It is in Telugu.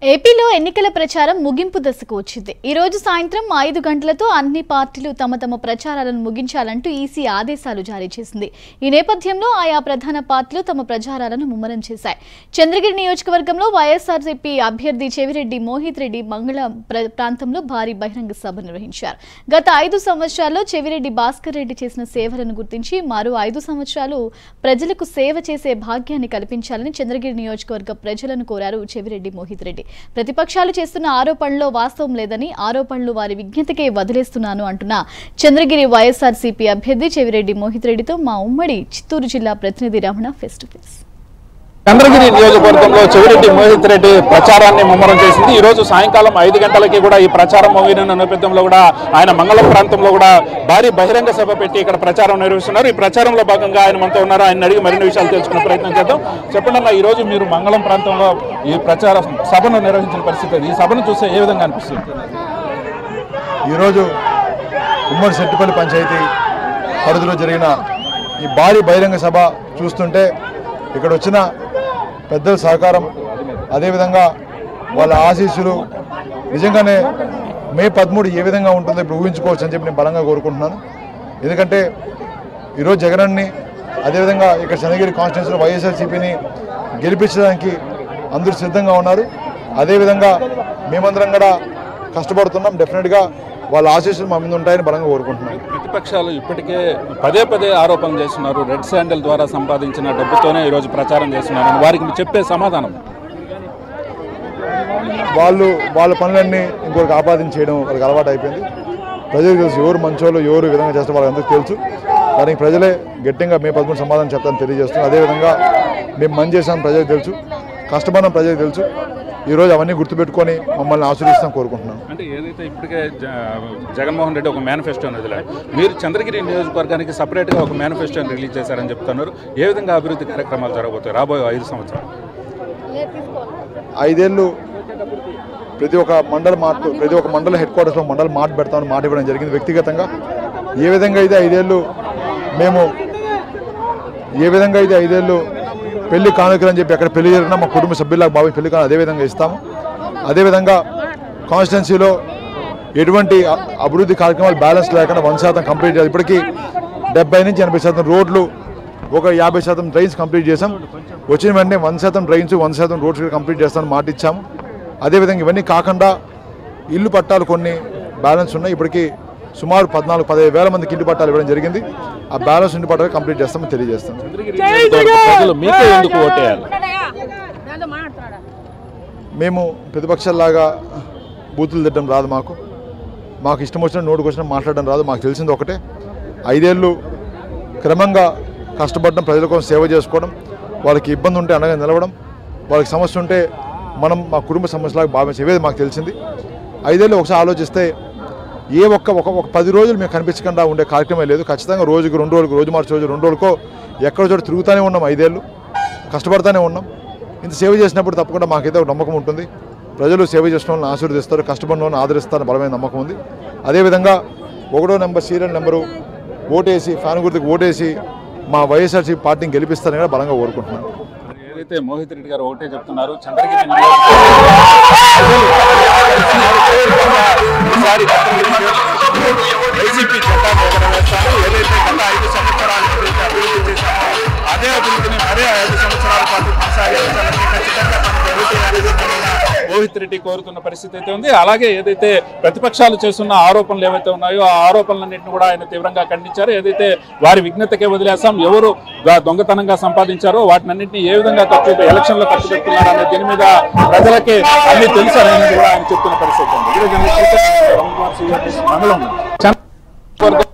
ఏపీలో ఎన్నికల ప్రచారం ముగింపు దశకు వచ్చింది ఈ రోజు సాయంత్రం ఐదు గంటలతో అన్ని పార్టీలు తమ తమ ప్రచారాలను ముగించాలంటూ ఈసీ ఆదేశాలు జారీ చేసింది ఈ నేపథ్యంలో ఆయా ప్రధాన పార్టీలు తమ ప్రచారాలను ముమ్మరం చేశాయి చంద్రగిరి నియోజకవర్గంలో వైఎస్ఆర్సీపీ అభ్యర్థి చెవిరెడ్డి మోహిత్ రెడ్డి మంగళ ప్ర- ప్రాంతంలో భారీ బహిరంగ సభ నిర్వహించారు గత ఐదు సంవత్సరాల్లో చెవిరెడ్డి భాస్కర్ రెడ్డి చేసిన సేవలను గుర్తించి మరో ఐదు సంవత్సరాలు ప్రజలకు సేవ చేసే భాగ్యాన్ని కల్పించాలని చంద్రగిరి నియోజకవర్గ ప్రజలను కోరారు చెవిరెడ్డి మోహిత్ రెడ్డి ప్రతిపక్షాలు చేస్తున్న ఆరోపణల్లో వాస్తవం లేదని ఆరోపణలు వారి విజ్ఞతకే వదిలేస్తున్నాను అంటున్న చంద్రగిరి వైఎస్ఆర్సీపీ అభ్యర్థి చెవిరెడ్డి మోహిత్ రెడ్డితో మా ఉమ్మడి చిత్తూరు జిల్లా ప్రతినిధి Ramana face to face Chandragiri నియోజకవర్గంలో చెవిరెడ్డి మోహిత్ రెడ్డి ప్రచారాన్ని ముమ్మరం చేసింది ఈ రోజు సాయంకాలం ఐదు గంటలకి కూడా ఈ ప్రచారం ముగిన నేపథ్యంలో కూడా ఆయన మంగళం ప్రాంతంలో కూడా భారీ బహిరంగ సభ పెట్టి ఇక్కడ ప్రచారం నిర్వహిస్తున్నారు ఈ ప్రచారంలో భాగంగా ఆయన మనతో ఉన్నారు ఆయన అడిగి మరిన్ని విషయాలు తెలుసుకునే ప్రయత్నం చేద్దాం చెప్పండి అన్న ఈ రోజు మీరు మంగళం ప్రాంతంలో ఈ ప్రచార సభను నిర్వహించిన పరిస్థితి అది. ఈ సభను చూస్తే ఏ విధంగా అనిపిస్తుంది ఈరోజు ఉమ్మడి సెట్టిపల్లి పంచాయతీ పరిధిలో జరిగిన ఈ భారీ బహిరంగ సభ చూస్తుంటే ఇక్కడ వచ్చిన పెద్దల సహకారం అదేవిధంగా వాళ్ళ ఆశీస్సులు నిజంగానే మే పదమూడు ఏ విధంగా ఉంటుందో ఇప్పుడు ఊహించుకోవచ్చు అని చెప్పి నేను బలంగా కోరుకుంటున్నాను ఎందుకంటే ఈరోజు జగనన్ని అదేవిధంగా ఇక్కడ చంద్రగిరి కాన్స్టిట్యూన్సీలో వైఎస్ఆర్సీపీని గెలిపించడానికి అందరూ సిద్ధంగా ఉన్నారు అదేవిధంగా మేమందరం కూడా కష్టపడుతున్నాం డెఫినెట్గా వాళ్ళ ఆశీస్సులు మా మీద ఉంటాయని బలంగా కోరుకుంటున్నాను ప్రతిపక్షాలు ఇప్పటికే పదే పదే ఆరోపణలు చేస్తున్నారు రెడ్ శాండల్ ద్వారా సంపాదించిన డబ్బుతోనే ఈరోజు ప్రచారం చేస్తున్నారు వారికి మీరు చెప్పే సమాధానం వాళ్ళు వాళ్ళ పనులన్నీ ఇంకొకరికి ఆపాదన చేయడం వాళ్ళకి అలవాటు అయిపోయింది ప్రజలకు తెలుసు ఎవరు మంచోళ్ళు ఎవరు ఈ విధంగా చేస్తే వాళ్ళకి అందరికీ తెలుసు దానికి ప్రజలే గట్టిగా మే పదకొండు సమాధానం చెప్తాను తెలియజేస్తున్నాం అదేవిధంగా మేము మంచి చేసాం ప్రజలకు తెలుసు కష్టపడిన ప్రజలకు తెలుసు ఈరోజు అవన్నీ గుర్తుపెట్టుకొని మమ్మల్ని ఆశీర్వదిస్తాం కోరుకుంటున్నాను అంటే ఏదైతే ఇప్పటికే జ- జగన్మోహన్ రెడ్డి ఒక మేనిఫెస్టో అనేది మీరు చంద్రగిరి నియోజకవర్గానికి సపరేట్గా ఒక మేనిఫెస్టోని రిలీజ్ చేశారని చెప్తున్నారు ఏ విధంగా అభివృద్ధి కార్యక్రమాలు జరగబోతాయి రాబోయే ఐదు సంవత్సరాలు ఐదేళ్ళు ప్రతి ఒక్క మండల మార్ట్ ప్రతి ఒక్క మండల హెడ్ క్వార్టర్స్లో మండల మార్ట్ పెడతామని మాట ఇవ్వడం జరిగింది వ్యక్తిగతంగా ఏ విధంగా అయితే ఐదేళ్ళు మేము ఏ విధంగా అయితే ఐదేళ్ళు పెళ్లి కానుకలు అని చెప్పి ఎక్కడ పెళ్లి జరిగినా మా కుటుంబ సభ్యులకు భావి పెళ్లి కాను అదేవిధంగా ఇస్తాము అదేవిధంగా కాన్స్టిట్యున్సీలో ఎటువంటి అ- అభివృద్ధి కార్యక్రమాలు బ్యాలెన్స్ లేకుండా వన్ శాతం కంప్లీట్ చేయాలి ఇప్పటికీ డెబ్బై నుంచి ఎనభై శాతం రోడ్లు ఒక యాభై శాతం డ్రైన్స్ కంప్లీట్ చేసాం వచ్చిన వెంటనే వన్ శాతం డ్రైన్స్ వన్ శాతం రోడ్స్ కూడా కంప్లీట్ చేస్తామని మాట ఇచ్చాము అదేవిధంగా ఇవన్నీ కాకుండా ఇల్లు పట్టాలు కొన్ని బ్యాలెన్స్ ఉన్నాయి ఇప్పటికీ సుమారు పద్నాలుగు పదిహేను వేల మందికి ఇంటి పట్టాలు ఇవ్వడం జరిగింది ఆ బ్యాలెన్స్ ఇంటి పట్టాలు కంప్లీట్ చేస్తామని తెలియజేస్తాం చంద్రగిరి నియోజకవర్గ ప్రజలు మీకే ఎందుకు ఓటేయాలి దాంతో మాట్లాడా మేము ప్రతిపక్షాల్లాగా బూతులు తిట్టడం రాదు మాకు మాకు ఇష్టం వచ్చిన నోటుకు వచ్చిన మాట్లాడడం రాదు మాకు తెలిసింది ఒకటే ఐదేళ్ళు క్రమంగా కష్టపడడం ప్రజల కోసం సేవ చేసుకోవడం వాళ్ళకి ఇబ్బంది ఉంటే అండగా నిలవడం వాళ్ళకి సమస్య ఉంటే మనం మా కుటుంబ సమస్యలాగా భావించి ఇవేది మాకు తెలిసింది ఐదేళ్ళు ఒకసారి ఆలోచిస్తే ఏ ఒక్క ఒక ఒక పది రోజులు మేము కనిపించకుండా ఉండే కార్యక్రమం లేదు ఖచ్చితంగా రోజుకి రెండు రోజులకు రోజు మార్చి రోజు రెండు రోజులకో ఎక్కడో చోట తిరుగుతూనే ఉన్నాం ఐదేళ్ళు కష్టపడుతూనే ఉన్నాం ఇంత సేవ చేసినప్పుడు తప్పకుండా మాకైతే ఒక నమ్మకం ఉంటుంది ప్రజలు సేవ చేసిన వాళ్ళని ఆశీర్వదిస్తారు కష్టపడిన వాళ్ళని ఆదరిస్తారని బలమైన నమ్మకం ఉంది అదేవిధంగా ఒకటో నెంబర్ సీరియల్ నెంబరు ఓటేసి ఫ్యాన్ గుర్తుకు ఓటేసి మా వైఎస్ఆర్సీ పార్టీని గెలిపిస్తారని కూడా బలంగా కోరుకుంటున్నాను ఏదైతే మోహిత్ రెడ్డి గారు ఒకటే చెప్తున్నారు చంద్రగిరి నియోజకవర్గంలో వైసీపీ చట్టాన్ని ఎగరవేస్తాను ఏదైతే గత ఐదు సంవత్సరాలు ఏదైతే అభివృద్ధి చేశామో అదే అభివృద్ధిని మరే ఐదు సంవత్సరాల పాటు కొనసాగించాలని ఖచ్చితంగా మనం జరుగుతాయని మోహిత్ రెడ్డి కోరుతున్న పరిస్థితి అయితే ఉంది అలాగే ఏదైతే ప్రతిపక్షాలు చేస్తున్న ఆరోపణలు ఏవైతే ఉన్నాయో ఆ ఆరోపణలన్నింటినీ కూడా ఆయన తీవ్రంగా ఖండించారు ఏదైతే వారి విజ్ఞతకే వదిలేస్తాం ఎవరు గా- దొంగతనంగా సంపాదించారో వాటినన్నింటినీ ఏ విధంగా ఖర్చు ఎలక్షన్లో ఖర్చు పెడుతున్నారు అనే దీని మీద ప్రజలకే అన్ని తెలుసు అనేది కూడా ఆయన చెప్తున్న పరిస్థితి ఉంది ఈ రోజు జర్నలిస్ట్ రమణ కుమార్ శ్రీగారు మండలం చంద్రబాబు